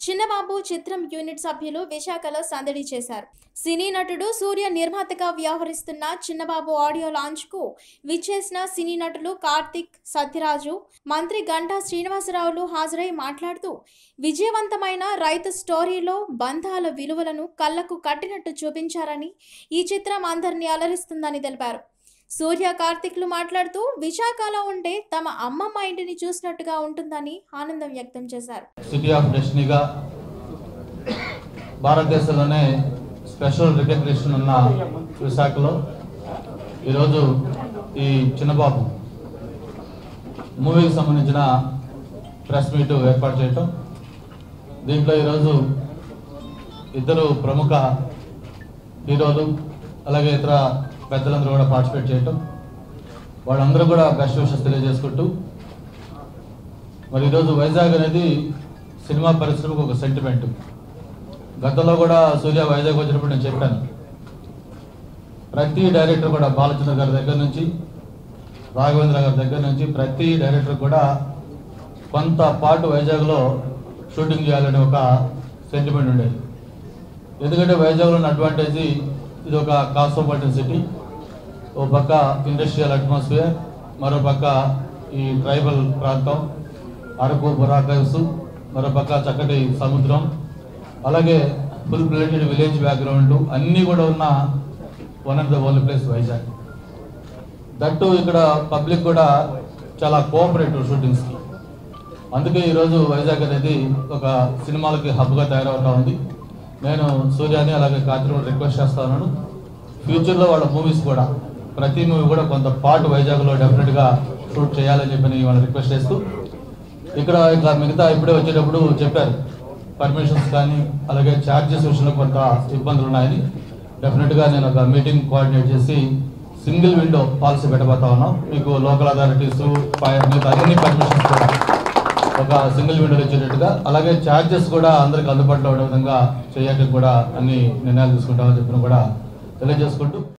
చిన్నబాబు చిత్రం యూనిట్ సభ్యులు విశాఖలో సందడి చేశారు సినీ నటుడు సూర్య నిర్మాతగా వ్యవహరిస్తున్న చిన్నబాబు ఆడియో లాంచ్ కు విచ్చేసిన సినీ నటులు కార్తిక్ సత్యరాజు మంత్రి గంటా శ్రీనివాసరావులు హాజరై మాట్లాడుతూ విజయవంతమైన రైతు స్టోరీలో బంధాల విలువలను కళ్లకు కట్టినట్టు చూపించారని ఈ చిత్రం అందరినీ అలరిస్తుందని తెలిపారు సూర్య కార్తిక్లు మాట్లాడుతూ విశాఖలో ఉంటే తమ అమ్మమ్మ ఇంటిని చూసినట్టుగా ఉంటుందని ఆనందం వ్యక్తం చేశారు సిటీ ఆఫ్ డెస్టినీగా భారతదేశంలోనే స్పెషల్ రికగ్నిషన్ ఉన్న విశాఖలో ఈరోజు ఈ చిన్నబాబు మూవీకి సంబంధించిన ప్రెస్ మీట్ ఏర్పాటు చేయటం దీంట్లో ఈరోజు ఇద్దరు ప్రముఖ హీరోలు అలాగే ఇతర పెద్దలందరూ కూడా పార్టిసిపేట్ చేయటం వాళ్ళందరూ కూడా బెస్ట్ విషెస్ తెలియజేసుకుంటూ మరి ఈరోజు వైజాగ్ అనేది సినిమా పరిశ్రమకు ఒక సెంటిమెంట్ గతంలో కూడా సూర్య వైజాగ్ వచ్చినప్పుడు నేను చెప్పాను ప్రతి డైరెక్టర్ కూడా బాలచంద్ర గారి దగ్గర నుంచి రాఘవేంద్ర గారి దగ్గర నుంచి ప్రతి డైరెక్టర్ కూడా కొంత పాటు వైజాగ్లో షూటింగ్ చేయాలనే ఒక సెంటిమెంట్ ఉండేది ఎందుకంటే వైజాగ్లో ఉన్న అడ్వాంటేజ్ ఇది ఒక కాస్మోపాలిటన్ సిటీ ఓ పక్క ఇండస్ట్రియల్ అట్మాస్ఫియర్ మరో పక్క ఈ ట్రైబల్ ప్రాంతం అరకు బొరాకల్స్ మరో పక్క చక్కటి సముద్రం అలాగే ఫుల్ ప్లేటెడ్ విలేజ్ బ్యాక్గ్రౌండ్ అన్నీ కూడా ఉన్న one of the only place Vizag that ఇక్కడ పబ్లిక్ కూడా చాలా కోఆపరేటివ్ షూటింగ్స్కి అందుకే ఈరోజు వైజాగ్ అనేది ఒక సినిమాలకి హబ్గా తయారవుతా ఉంది నేను సూర్యాని అలాగే కార్తీక్ రిక్వెస్ట్ చేస్తాను ఫ్యూచర్లో వాళ్ళ మూవీస్ కూడా ప్రతి మూవీ కూడా కొంత పార్ట్ వైజాగ్లో డెఫినెట్గా షూట్ చేయాలని చెప్పి వాళ్ళని రిక్వెస్ట్ చేస్తూ ఇక్కడ ఇంకా మిగతా ఇప్పుడే వచ్చేటప్పుడు చెప్పారు పర్మిషన్స్ కానీ అలాగే ఛార్జెస్ విషయంలో కొంత ఇబ్బందులు ఉన్నాయని డెఫినెట్గా నేను ఒక మీటింగ్ కోఆర్డినేట్ చేసి సింగిల్ విండో పాలసీ పెట్టబోతా ఉన్నాం మీకు లోకల్ అథారిటీస్ మిగతా అన్ని పర్మిషన్స్ కూడా ఒక సింగిల్ విండో ఇచ్చేటట్టుగా అలాగే ఛార్జెస్ కూడా అందరికి అందుబాటులో ఉండే విధంగా చేయడానికి కూడా అన్ని నిర్ణయాలు తీసుకుంటామని చెప్పిన కూడా తెలియజేసుకుంటూ